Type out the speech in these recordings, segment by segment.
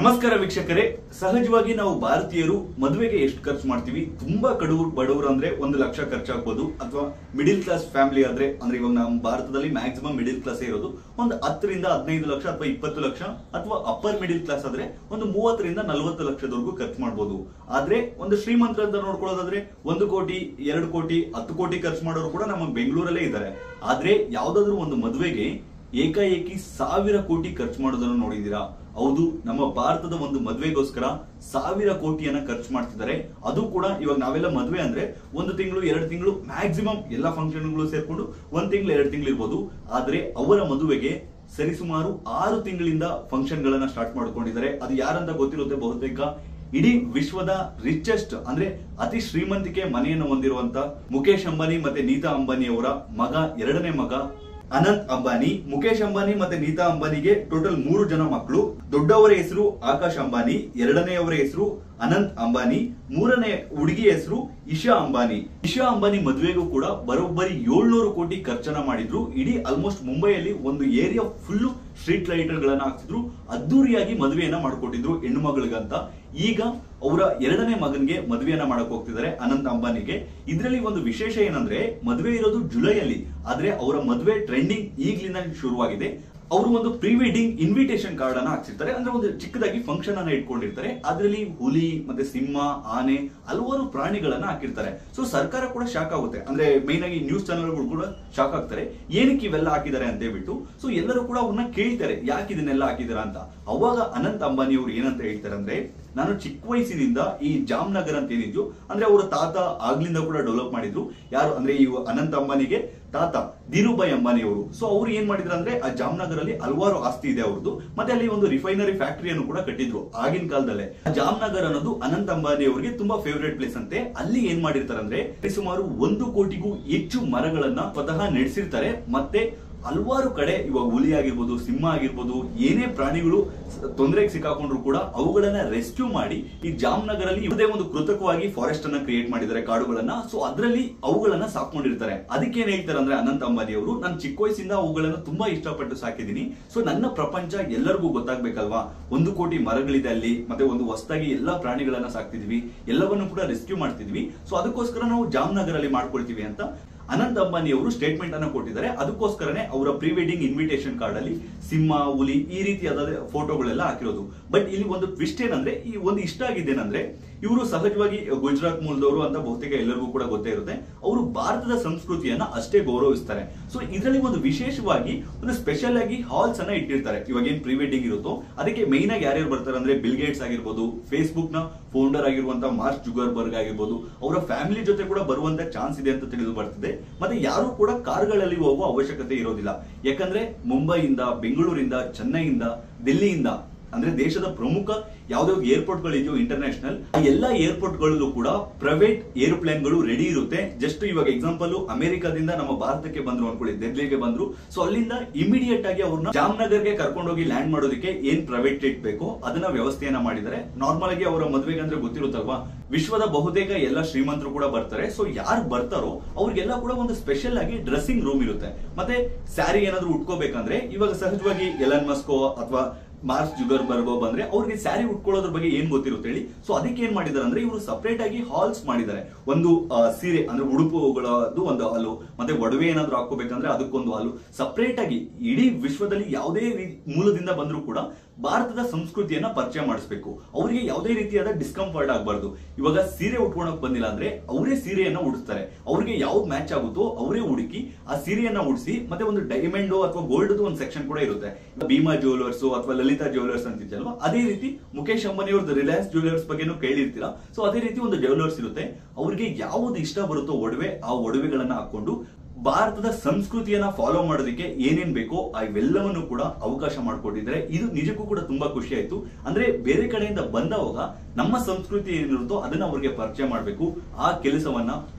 ನಮಸ್ಕಾರ ವೀಕ್ಷಕರೇ ಸಹಜವಾಗಿ ನಾವು ಭಾರತೀಯರು ಮದುವೆಗೆ ಎಷ್ಟು ಖರ್ಚು ಮಾಡ್ತೀವಿ ತುಂಬಾ ಕಡುವರು ಬಡವರು ಅಂದ್ರೆ ಒಂದು ಲಕ್ಷ ಖರ್ಚಾಗ್ಬೋದು ಅಥವಾ ಮಿಡಿಲ್ ಕ್ಲಾಸ್ ಫ್ಯಾಮಿಲಿ ಆದ್ರೆ ಅಂದ್ರೆ ಇವಾಗ ನಮ್ಮ ಭಾರತದಲ್ಲಿ ಮ್ಯಾಕ್ಸಿಮಮ್ ಮಿಡಿಲ್ ಕ್ಲಾಸ್ ಇರೋದು ಒಂದು ಹತ್ತರಿಂದ ಹದಿನೈದು ಲಕ್ಷ ಅಥವಾ ಇಪ್ಪತ್ತು ಲಕ್ಷ ಅಥವಾ ಅಪ್ಪರ್ ಮಿಡಿಲ್ ಕ್ಲಾಸ್ ಆದ್ರೆ ಒಂದು ಮೂವತ್ತರಿಂದ ನಲವತ್ತು ಲಕ್ಷದವರೆಗೂ ಖರ್ಚು ಮಾಡ್ಬೋದು ಆದ್ರೆ ಒಂದು ಶ್ರೀಮಂತರ ಅಂತ ನೋಡ್ಕೊಳ್ಳೋದಾದ್ರೆ ಒಂದು ಕೋಟಿ ಎರಡು ಕೋಟಿ ಹತ್ತು ಕೋಟಿ ಖರ್ಚು ಮಾಡೋರು ಕೂಡ ನಮ್ಮ ಬೆಂಗಳೂರಲ್ಲೇ ಇದ್ದಾರೆ ಆದ್ರೆ ಯಾವ್ದಾದ್ರು ಒಂದು ಮದುವೆಗೆ ಏಕಾಏಕಿ ಸಾವಿರ ಕೋಟಿ ಖರ್ಚು ಮಾಡೋದನ್ನು ನೋಡಿದೀರಾ ಹೌದು ನಮ್ಮ ಭಾರತದ ಒಂದು ಮದುವೆಗೋಸ್ಕರ ಸಾವಿರ ಕೋಟಿಯನ್ನ ಖರ್ಚು ಮಾಡ್ತಿದ್ದಾರೆ ಅದು ಕೂಡ ಇವಾಗ ನಾವೆಲ್ಲ ಮದುವೆ ಅಂದ್ರೆ ಒಂದು ತಿಂಗಳು ಎರಡು ತಿಂಗಳು ಮ್ಯಾಕ್ಸಿಮಮ್ ಎಲ್ಲ ಫಂಕ್ಷನ್ಗಳು ಸೇರ್ಕೊಂಡು ಒಂದ್ ತಿಂಗಳು ಎರಡು ತಿಂಗಳು ಇರ್ಬೋದು ಆದ್ರೆ ಅವರ ಮದುವೆಗೆ ಸರಿಸುಮಾರು ಆರು ತಿಂಗಳಿಂದ ಫಂಕ್ಷನ್ ಗಳನ್ನ ಸ್ಟಾರ್ಟ್ ಮಾಡ್ಕೊಂಡಿದ್ದಾರೆ ಅದು ಯಾರಂತ ಗೊತ್ತಿರುತ್ತೆ ಬಹುತೇಕ ಇಡೀ ವಿಶ್ವದ ರಿಚೆಸ್ಟ್ ಅಂದ್ರೆ ಅತಿ ಶ್ರೀಮಂತಿಕೆ ಮನೆಯನ್ನು ಹೊಂದಿರುವಂತ ಮುಖೇಶ್ ಅಂಬಾನಿ ಮತ್ತೆ ನೀತಾ ಅಂಬಾನಿ ಅವರ ಮಗ ಎರಡನೇ ಮಗ ಅನಂತ್ ಅಂಬಾನಿ ಮುಖೇಶ್ ಅಂಬಾನಿ ಮತ್ತೆ ನೀತಾ ಅಂಬಾನಿಗೆ ಟೋಟಲ್ ಮೂರು ಜನ ಮಕ್ಕಳು ದೊಡ್ಡವರ ಹೆಸರು ಆಕಾಶ್ ಅಂಬಾನಿ ಎರಡನೆಯವರ ಹೆಸರು ಅನಂತ್ ಅಂಬಾನಿ ಮೂರನೇ ಹುಡುಗಿ ಹೆಸರು ಇಶಾ ಅಂಬಾನಿ ಇಶಾ ಅಂಬಾನಿ ಮದುವೆಗೂ ಕೂಡ ಬರೋಬ್ಬರಿ ಏಳ್ನೂರು ಕೋಟಿ ಖರ್ಚನ್ನ ಮಾಡಿದ್ರು ಇಡೀ ಆಲ್ಮೋಸ್ಟ್ ಮುಂಬೈಯಲ್ಲಿ ಒಂದು ಏರಿಯಾ ಫುಲ್ ಸ್ಟ್ರೀಟ್ ಲೈಟರ್ ಗಳನ್ನ ಹಾಕ್ಸಿದ್ರು ಅದ್ದೂರಿಯಾಗಿ ಮದುವೆಯನ್ನ ಮಾಡ್ಕೊಟ್ಟಿದ್ರು ಹೆಣ್ಣು ಮಗಳಿಗಂತ ಈಗ ಅವರ ಎರಡನೇ ಮಗನ್ಗೆ ಮದುವೆಯನ್ನ ಮಾಡಕ್ ಹೋಗ್ತಿದ್ದಾರೆ ಅನಂತ್ ಅಂಬಾನಿಗೆ ಇದರಲ್ಲಿ ಒಂದು ವಿಶೇಷ ಏನಂದ್ರೆ ಮದುವೆ ಇರೋದು ಜುಲೈಯಲ್ಲಿ ಆದ್ರೆ ಅವರ ಮದುವೆ ಟ್ರೆಂಡಿಂಗ್ ಈಗ್ಲಿಂದ ಶುರುವಾಗಿದೆ ಅವರು ಒಂದು ಪ್ರೀ ವೆಡ್ಡಿಂಗ್ ಇನ್ವಿಟೇಷನ್ ಕಾರ್ಡ್ ಅನ್ನ ಹಾಕ್ಸಿರ್ತಾರೆ ಅಂದ್ರೆ ಒಂದು ಚಿಕ್ಕದಾಗಿ ಫಂಕ್ಷನ್ ಅನ್ನ ಇಟ್ಕೊಂಡಿರ್ತಾರೆ ಅದರಲ್ಲಿ ಹುಲಿ ಮತ್ತೆ ಸಿಂಹ ಆನೆ ಹಲವಾರು ಪ್ರಾಣಿಗಳನ್ನ ಹಾಕಿರ್ತಾರೆ ಸೊ ಸರ್ಕಾರ ಕೂಡ ಶಾಕ್ ಆಗುತ್ತೆ ಅಂದ್ರೆ ಮೈನ್ ಆಗಿ ನ್ಯೂಸ್ ಚಾನೆಲ್ಗಳು ಕೂಡ ಶಾಕ್ ಆಗ್ತಾರೆ ಏನಕ್ಕೆ ಇವೆಲ್ಲ ಹಾಕಿದ್ದಾರೆ ಅಂತ ಹೇಳ್ಬಿಟ್ಟು ಸೊ ಎಲ್ಲರೂ ಕೂಡ ಅವ್ರನ್ನ ಕೇಳ್ತಾರೆ ಯಾಕೆ ಇದನ್ನೆಲ್ಲ ಹಾಕಿದಾರ ಅಂತ ಅವಾಗ ಅನಂತ್ ಅಂಬಾನಿ ಅವರು ಏನಂತ ಹೇಳ್ತಾರೆ ಅಂದ್ರೆ ನಾನು ಚಿಕ್ಕ ವಯಸ್ಸಿನಿಂದ ಈ ಜಾಮ್ನಗರ್ ಅಂತ ಏನಿದ್ಯೋ ಅಂದ್ರೆ ಅವರ ತಾತ ಆಗ್ಲಿಂದ ಕೂಡ ಡೆವಲಪ್ ಮಾಡಿದ್ರು ಯಾರು ಅಂದ್ರೆ ಈ ಅನಂತ್ ಅಂಬಾನಿಗೆ ತಾತ ಧೀರುಭಾಯ್ ಅಂಬಾನಿ ಅವರು ಸೊ ಅವ್ರು ಏನ್ ಮಾಡಿದ್ರು ಅಂದ್ರೆ ಆ ಜಾಮ್ನಗರ್ ಅಲ್ಲಿ ಹಲವಾರು ಆಸ್ತಿ ಇದೆ ಅವ್ರದ್ದು ಮತ್ತೆ ಅಲ್ಲಿ ಒಂದು ರಿಫೈನರಿ ಫ್ಯಾಕ್ಟರಿಯನ್ನು ಕೂಡ ಕಟ್ಟಿದ್ರು ಆಗಿನ ಕಾಲದಲ್ಲೇ ಆ ಜಾಮ್ನಗರ್ ಅನ್ನೋದು ಅನಂತ್ ಅಂಬಾನಿ ಅವರಿಗೆ ತುಂಬಾ ಫೇವರೇಟ್ ಪ್ಲೇಸ್ ಅಂತೆ ಅಲ್ಲಿ ಏನ್ ಮಾಡಿರ್ತಾರೆ ಅಂದ್ರೆ ಸುಮಾರು ಒಂದು ಕೋಟಿಗೂ ಹೆಚ್ಚು ಮರಗಳನ್ನ ಸ್ವತಃ ನಡೆಸಿರ್ತಾರೆ ಮತ್ತೆ ಹಲವಾರು ಕಡೆ ಇವಾಗ ಹುಲಿ ಆಗಿರ್ಬೋದು ಸಿಂಹ ಆಗಿರ್ಬೋದು ಏನೇ ಪ್ರಾಣಿಗಳು ತೊಂದರೆಗೆ ಸಿಕ್ಕಾಕೊಂಡ್ರು ಕೂಡ ಅವುಗಳನ್ನ ರೆಸ್ಕ್ಯೂ ಮಾಡಿ ಈ ಜಾಮ್ನಗರ್ ಅಲ್ಲಿ ಇದೇ ಒಂದು ಕೃತಕವಾಗಿ ಫಾರೆಸ್ಟ್ ಅನ್ನ ಕ್ರಿಯೇಟ್ ಮಾಡಿದ್ದಾರೆ ಕಾಡುಗಳನ್ನ ಸೊ ಅದರಲ್ಲಿ ಅವುಗಳನ್ನ ಸಾಕೊಂಡಿರ್ತಾರೆ ಅದಕ್ಕೆ ಏನ್ ಹೇಳ್ತಾರೆ ಅಂದ್ರೆ ಅನಂತ್ ಅಂಬಾನಿ ಅವರು ನಾನು ಚಿಕ್ಕ ವಯಸ್ಸಿಂದ ಅವುಗಳನ್ನ ತುಂಬಾ ಇಷ್ಟಪಟ್ಟು ಸಾಕಿದೀನಿ ಸೊ ನನ್ನ ಪ್ರಪಂಚ ಎಲ್ಲರಿಗೂ ಗೊತ್ತಾಗ್ಬೇಕಲ್ವಾ ಒಂದು ಕೋಟಿ ಮರಗಳಿದೆ ಅಲ್ಲಿ ಮತ್ತೆ ಒಂದು ಹೊಸದಾಗಿ ಎಲ್ಲಾ ಪ್ರಾಣಿಗಳನ್ನ ಸಾಕ್ತಿದ್ವಿ ಎಲ್ಲವನ್ನು ಕೂಡ ರೆಸ್ಕ್ಯೂ ಮಾಡ್ತಿದ್ವಿ ಸೊ ಅದಕ್ಕೋಸ್ಕರ ನಾವು ಜಾಮ್ನಗರ್ ಅಲ್ಲಿ ಮಾಡ್ಕೊಳ್ತೀವಿ ಅಂತ ಅನಂತ್ ಅಂಬಾನಿ ಅವರು ಸ್ಟೇಟ್ಮೆಂಟ್ ಅನ್ನ ಕೊಟ್ಟಿದ್ದಾರೆ ಅದಕ್ಕೋಸ್ಕರನೇ ಅವರ ಪ್ರೀ ವೆಡ್ಡಿಂಗ್ ಇನ್ವಿಟೇಷನ್ ಕಾರ್ಡ್ ಅಲ್ಲಿ ಸಿಂಹ ಹುಲಿ ಈ ರೀತಿಯಾದ ಫೋಟೋಗಳೆಲ್ಲ ಹಾಕಿರೋದು ಬಟ್ ಇಲ್ಲಿ ಒಂದು ಟ್ವಿಸ್ಟ್ ಏನಂದ್ರೆ ಈ ಒಂದು ಇಷ್ಟ ಆಗಿದ್ದೇನಂದ್ರೆ ಇವರು ಸಹಜವಾಗಿ ಗುಜರಾತ್ ಮೂಲದವರು ಅಂತ ಬಹುತೇಕ ಎಲ್ಲರಿಗೂ ಕೂಡ ಗೊತ್ತೇ ಇರುತ್ತೆ ಅವರು ಭಾರತದ ಸಂಸ್ಕೃತಿಯನ್ನ ಅಷ್ಟೇ ಗೌರವಿಸ್ತಾರೆ ಸೊ ಇದರಲ್ಲಿ ಒಂದು ವಿಶೇಷವಾಗಿ ಒಂದು ಸ್ಪೆಷಲ್ ಆಗಿ ಹಾಲ್ಸ್ ಅನ್ನ ಇಟ್ಟಿರ್ತಾರೆ ಇವಾಗ ಏನ್ ಪ್ರೀ ವೆಡ್ಡಿಂಗ್ ಇರುತ್ತೋ ಅದಕ್ಕೆ ಮೈನ್ ಆಗಿ ಯಾರ್ಯಾರು ಬರ್ತಾರೆ ಅಂದ್ರೆ ಬಿಲ್ ಗೇಟ್ಸ್ ಆಗಿರ್ಬೋದು ಫೇಸ್ಬುಕ್ ನ ಫೌಂಡರ್ ಆಗಿರುವಂತ ಮಾರ್ಕ್ ಜುಗರ್ಬರ್ಗ್ ಆಗಿರ್ಬೋದು ಅವರ ಫ್ಯಾಮಿಲಿ ಜೊತೆ ಕೂಡ ಬರುವಂತ ಚಾನ್ಸ್ ಇದೆ ಅಂತ ತಿಳಿದು ಬರ್ತಿದೆ ಮತ್ತೆ ಯಾರು ಕೂಡ ಕಾರ್ಗಳಲ್ಲಿ ಹೋಗುವ ಅವಶ್ಯಕತೆ ಇರೋದಿಲ್ಲ ಯಾಕಂದ್ರೆ ಮುಂಬೈಯಿಂದ ಬೆಂಗಳೂರಿಂದ ಚೆನ್ನೈಯಿಂದ ದಿಲ್ಲಿಯಿಂದ ಅಂದ್ರೆ ದೇಶದ ಪ್ರಮುಖ ಯಾವ್ದಾವ್ದು ಏರ್ಪೋರ್ಟ್ ಗಳು ಇದೆಯೋ ಇಂಟರ್ನ್ಯಾಷನಲ್ ಎಲ್ಲಾ ಏರ್ಪೋರ್ಟ್ ಗಳಲ್ಲೂ ಕೂಡ ಪ್ರೈವೇಟ್ ಏರೋಪ್ಲೇನ್ ಗಳು ರೆಡಿ ಇರುತ್ತೆ ಜಸ್ಟ್ ಇವಾಗ ಎಕ್ಸಾಂಪಲ್ ಅಮೆರಿಕಾದಿಂದ ನಮ್ಮ ಭಾರತಕ್ಕೆ ಬಂದ್ರು ಅನ್ಕೊಳ್ಳಿ ದೆಹಲಿಗೆ ಬಂದ್ರು ಸೊ ಅಲ್ಲಿಂದ ಇಮಿಡಿಯೇಟ್ ಆಗಿ ಅವ್ರನ್ನ ಜಾಮ್ನಗರ್ಗೆ ಕರ್ಕೊಂಡೋಗಿ ಲ್ಯಾಂಡ್ ಮಾಡೋದಕ್ಕೆ ಏನ್ ಪ್ರೈವೇಟ್ ಜೆಟ್ ಬೇಕೋ ಅದನ್ನ ವ್ಯವಸ್ಥೆಯನ್ನ ಮಾಡಿದ್ದಾರೆ ನಾರ್ಮಲ್ ಆಗಿ ಅವರ ಮದುವೆಗೆ ಅಂದ್ರೆ ಗೊತ್ತಿರುತ್ತಲ್ವಾ ವಿಶ್ವದ ಬಹುತೇಕ ಎಲ್ಲ ಶ್ರೀಮಂತರು ಕೂಡ ಬರ್ತಾರೆ ಸೊ ಯಾರು ಬರ್ತಾರೋ ಅವ್ರಿಗೆಲ್ಲ ಕೂಡ ಒಂದು ಸ್ಪೆಷಲ್ ಆಗಿ ಡ್ರೆಸ್ಸಿಂಗ್ ರೂಮ್ ಇರುತ್ತೆ ಮತ್ತೆ ಸ್ಯಾರಿ ಏನಾದ್ರು ಉಟ್ಕೋಬೇಕಂದ್ರೆ ಇವಾಗ ಸಹಜವಾಗಿ ಎಲನ್ ಮಸ್ಕೋ ಅಥವಾ ಮಾರ್ಕ್ಸ್ ಜುಗರ್ ಬರ್ಗೋ ಬಂದ್ರೆ ಅವ್ರಿಗೆ ಸ್ಯಾರಿ ಉಟ್ಕೊಳ್ಳೋದ್ರ ಬಗ್ಗೆ ಏನ್ ಗೊತ್ತಿರುತ್ತೆ ಹೇಳಿ ಸೊ ಅದಕ್ಕೆ ಏನ್ ಮಾಡಿದಾರೆ ಅಂದ್ರೆ ಇವರು ಸಪರೇಟ್ ಆಗಿ ಹಾಲ್ಸ್ ಮಾಡಿದ್ದಾರೆ ಒಂದು ಆ, ಸೀರೆ ಅಂದ್ರೆ ಉಡುಪುಗಳದ್ದು ಒಂದು ಹಾಲು ಮತ್ತೆ ಒಡವೆ ಏನಾದ್ರು ಹಾಕೋಬೇಕಂದ್ರೆ ಅದಕ್ಕೊಂದು ಹಾಲು ಸಪರೇಟ್ ಆಗಿ ಇಡೀ ವಿಶ್ವದಲ್ಲಿ ಯಾವುದೇ ರೀ- ಮೂಲದಿಂದ ಬಂದ್ರು ಕೂಡ ಭಾರತದ ಸಂಸ್ಕೃತಿಯನ್ನ ಪರಿಚಯ ಮಾಡಿಸ್ಬೇಕು ಅವರಿಗೆ ಯಾವುದೇ ರೀತಿಯಾದ ಡಿಸ್ಕಂಫರ್ಟ್ ಆಗಬಾರ್ದು ಇವಾಗ ಸೀರೆ ಉಟ್ಕೊಳಕ್ ಬಂದಿಲ್ಲ ಅಂದ್ರೆ ಅವರೇ ಸೀರೆಯನ್ನ ಉಡಿಸ್ತಾರೆ ಅವ್ರಿಗೆ ಯಾವ್ದು ಮ್ಯಾಚ್ ಆಗುತ್ತೋ ಅವರೇ ಹುಡುಕಿ ಆ ಸೀರೆಯನ್ನ ಉಡಿಸಿ ಮತ್ತೆ ಒಂದು ಡೈಮಂಡ್ ಅಥವಾ ಗೋಲ್ಡ್ ಒಂದು ಸೆಕ್ಷನ್ ಕೂಡ ಇರುತ್ತೆ ಭೀಮಾ ಜ್ಯುವೆಲರ್ಸ್ ಅಥವಾ ಲಲಿತಾ ಜ್ಯುವೆಲರ್ಸ್ ಅಂತಿದ್ಯಲ್ವಾ ಅದೇ ರೀತಿ ಮುಖೇಶ್ ಅಂಬಾನಿ ಅವ್ರದ್ದು ರಿಲಯನ್ಸ್ ಜ್ಯುವೆಲರ್ಸ್ ಬಗ್ಗೆನೂ ಕೇಳಿರ್ತೀರಾ ಸೊ ಅದೇ ರೀತಿ ಒಂದು ಜ್ಯುವೆಲರ್ಸ್ ಇರುತ್ತೆ ಅವ್ರಿಗೆ ಯಾವ್ದು ಇಷ್ಟ ಬರುತ್ತೋ ಒಡವೆ ಆ ಒಡವೆಗಳನ್ನ ಹಾಕೊಂಡು ಭಾರತದ ಸಂಸ್ಕೃತಿಯನ್ನ ಫಾಲೋ ಮಾಡೋದಕ್ಕೆ ಏನೇನ್ ಬೇಕೋ ಅವೆಲ್ಲವನ್ನು ಕೂಡ ಅವಕಾಶ ಮಾಡಿಕೊಟ್ಟಿದ್ದಾರೆ ಇದು ನಿಜಕ್ಕೂ ಕೂಡ ತುಂಬಾ ಖುಷಿ ಆಯ್ತು ಅಂದ್ರೆ ಬೇರೆ ಕಡೆಯಿಂದ ಬಂದವಾಗ ನಮ್ಮ ಸಂಸ್ಕೃತಿ ಏನಿರುತ್ತೋ ಅದನ್ನ ಅವ್ರಿಗೆ ಪರಿಚಯ ಮಾಡಬೇಕು ಆ ಕೆಲಸವನ್ನ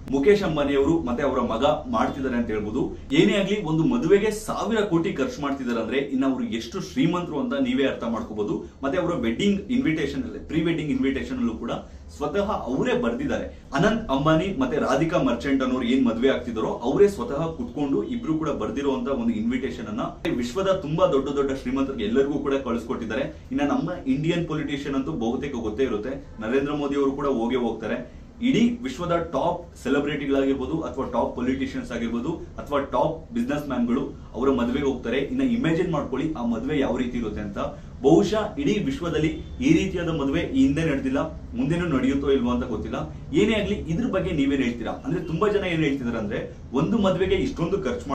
ಮುಖೇಶ್ ಅಂಬಾನಿಯವರು ಮತ್ತೆ ಅವರ ಮಗ ಮಾಡ್ತಿದ್ದಾರೆ ಅಂತ ಹೇಳ್ಬೋದು ಏನೇ ಆಗ್ಲಿ ಒಂದು ಮದುವೆಗೆ ಸಾವಿರ ಕೋಟಿ ಖರ್ಚು ಮಾಡ್ತಿದ್ದಾರೆ ಅಂದ್ರೆ ಇನ್ನು ಅವರು ಎಷ್ಟು ಶ್ರೀಮಂತರು ಅಂತ ನೀವೇ ಅರ್ಥ ಮಾಡ್ಕೋಬಹುದು ಮತ್ತೆ ಅವರ wedding invitation pre wedding invitation ಅಲ್ಲೂ ಕೂಡ ಸ್ವತಃ ಅವರೇ ಬರ್ದಿದ್ದಾರೆ ಅನಂತ್ ಅಂಬಾನಿ ಮತ್ತೆ ರಾಧಿಕಾ ಮರ್ಚೆಂಟ್ ಅನ್ನೋರು ಏನ್ ಮದುವೆ ಆಗ್ತಿದಾರೋ ಅವರೇ ಸ್ವತಃ ಕುತ್ಕೊಂಡು ಇಬ್ರು ಕೂಡ ಬರ್ದಿರುವಂತ ಒಂದು ಇನ್ವಿಟೇಷನ್ ಅನ್ನ ವಿಶ್ವದ ತುಂಬಾ ದೊಡ್ಡ ದೊಡ್ಡ ಶ್ರೀಮಂತರಿಗೆ ಎಲ್ಲರಿಗೂ ಕೂಡ ಕಳಿಸ್ಕೊಟ್ಟಿದ್ದಾರೆ ಇನ್ನ ನಮ್ಮ ಇಂಡಿಯನ್ ಪೊಲಿಟಿಷಿಯನ್ ಅಂತೂ ಬಹುತೇಕ ಗೊತ್ತೇ ಇರುತ್ತೆ ನರೇಂದ್ರ ಮೋದಿ ಅವರು ಕೂಡ ಹೋಗೇ ಹೋಗ್ತಾರೆ ಇಡೀ ವಿಶ್ವದ ಟಾಪ್ ಸೆಲೆಬ್ರಿಟಿಗಳಾಗಿರ್ಬೋದು ಅಥವಾ ಟಾಪ್ ಪೊಲಿಟಿಷಿಯನ್ಸ್ ಆಗಿರ್ಬೋದು ಅಥವಾ ಟಾಪ್ ಬಿಸ್ನೆಸ್ ಮ್ಯಾನ್ಗಳು ಅವರ ಮದುವೆಗೆ ಹೋಗ್ತಾರೆ ಇನ್ನ ಇಮ್ಯಾಜಿನ್ ಮಾಡ್ಕೊಳ್ಳಿ ಆ ಮದುವೆ ಯಾವ ರೀತಿ ಇರುತ್ತೆ ಅಂತ ಬಹುಶಃ ಇಡೀ ವಿಶ್ವದಲ್ಲಿ ಈ ರೀತಿಯಾದ ಮದುವೆ ಈ ಹಿಂದೆ ನಡೆದಿಲ್ಲ ಮುಂದೆನೂ ನಡೆಯುತ್ತೋ ಇಲ್ವೋ ಅಂತ ಗೊತ್ತಿಲ್ಲ ಏನೇ ಆಗ್ಲಿ ಇದ್ರ ಬಗ್ಗೆ ನೀವೇನ್ ಹೇಳ್ತೀರಾ ಅಂದ್ರೆ ತುಂಬಾ ಜನ ಏನ್ ಹೇಳ್ತಿದಾರೆ ಅಂದ್ರೆ ಒಂದು ಮದುವೆಗೆ ಇಷ್ಟೊಂದು ಖರ್ಚು